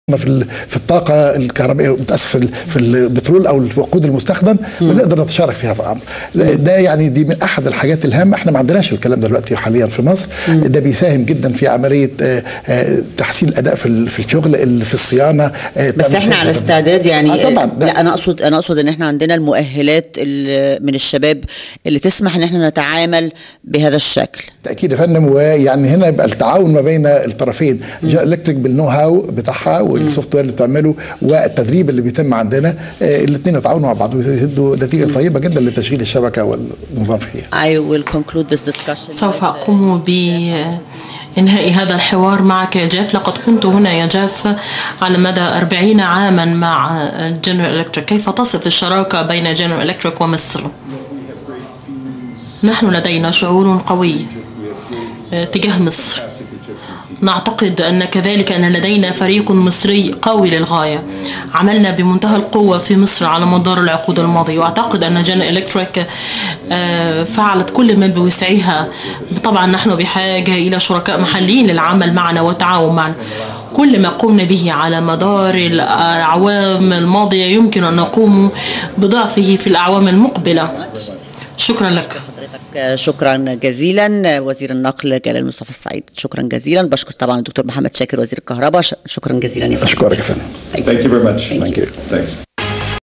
في في الطاقه الكهربائيه متاسف في, في البترول او الوقود المستخدم ونقدر نتشارك في هذا الامر ده يعني دي من احد الحاجات الهامه احنا ما عندناش الكلام ده دلوقتي حاليا في مصر ده بيساهم جدا في عمليه تحسين الاداء في في الشغل في الصيانه بس احنا على استعداد يعني آه طبعا لا انا اقصد انا اقصد ان احنا عندنا المؤهلات من الشباب اللي تسمح ان احنا نتعامل بهذا الشكل تاكيد يا فندم ويعني هنا يبقى التعاون ما بين الطرفين الكتريك بالنو هاو بتاعها والسوفت وير اللي بتعمله والتدريب اللي بيتم عندنا الاثنين يتعاونوا مع بعض ويدوا نتيجه طيبه جدا لتشغيل الشبكه والنظام فيها. I will conclude this discussion. سوف اقوم ب إنهاء هذا الحوار معك يا جاف لقد كنت هنا يا جاف على مدى أربعين عاما مع جنرال إلكتريك كيف تصف الشراكة بين جنرال إلكتريك ومصر؟ نحن لدينا شعور قوي تجاه مصر نعتقد أن كذلك أن لدينا فريق مصري قوي للغاية عملنا بمنتهى القوة في مصر على مدار العقود الماضية وأعتقد أن جن إلكتريك فعلت كل ما بوسعها طبعا نحن بحاجة إلى شركاء محليين للعمل معنا والتعاون معنا كل ما قمنا به على مدار الأعوام الماضية يمكن أن نقوم بضعفه في الأعوام المقبلة شكرا لك شكرا جزيلا وزير النقل جلال مصطفى السعيد شكرا جزيلا بشكر طبعا الدكتور محمد شاكر وزير الكهرباء شكرا جزيلا يا اشكرك يا فندم Thank you very much. Thank you. Thanks.